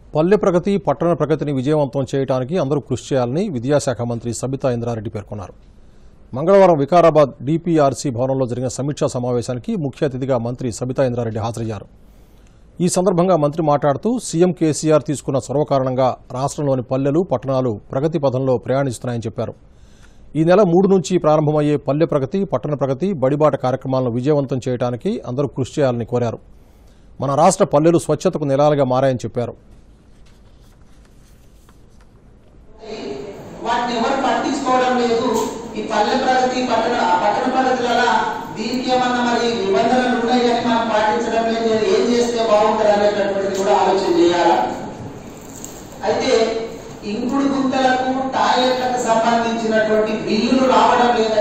పల్లె ప్రగతి పట్టణ ప్రగతిని విజయవంతం చేయడానికి అందరూ కృషి చేయాలని విద్యాశాఖ మంత్రి సబితా ఇంద్రారెడ్డి పేర్కొన్నారు మంగళవారం వికారాబాద్ డిపిఆర్సీ భవనంలో జరిగిన సమీక్షా సమావేశానికి ముఖ్య అతిథిగా మంత్రి సబితా ఇంద్రారెడ్డి హాజరయ్యారు ఈ సందర్భంగా మంత్రి మాట్లాడుతూ సీఎం కేసీఆర్ తీసుకున్న చొరవ కారణంగా రాష్ట్రంలోని పల్లెలు పట్టణాలు ప్రగతి పథంలో ప్రయాణిస్తున్నాయని చెప్పారు ఈ నెల మూడు నుంచి ప్రారంభమయ్యే పల్లె ప్రగతి పట్టణ ప్రగతి బడిబాట కార్యక్రమాలను విజయవంతం చేయడానికి అందరూ కృషి చేయాలని కోరారు మన రాష్ట్ర పల్లెలు స్వచ్ఛతకు నిలాలుగా మారాయని చెప్పారు వాటిని ఎవరు పట్టించుకోవడం లేదు ఈ పల్లె ప్రగతి పట్టణ పట్టణ ప్రగతిల దీనికి ఏమన్నా మరి నిబంధనలు ఉన్నాయి కానీ మనం పాటించడం లేదు ఏం చేస్తే బాగుంటుంది అనేటటువంటిది కూడా ఆలోచన చేయాలా అయితే ఇంకుడు గుంతలకు టాయిలెట్లకు సంబంధించినటువంటి బిల్లులు రావడం లేదని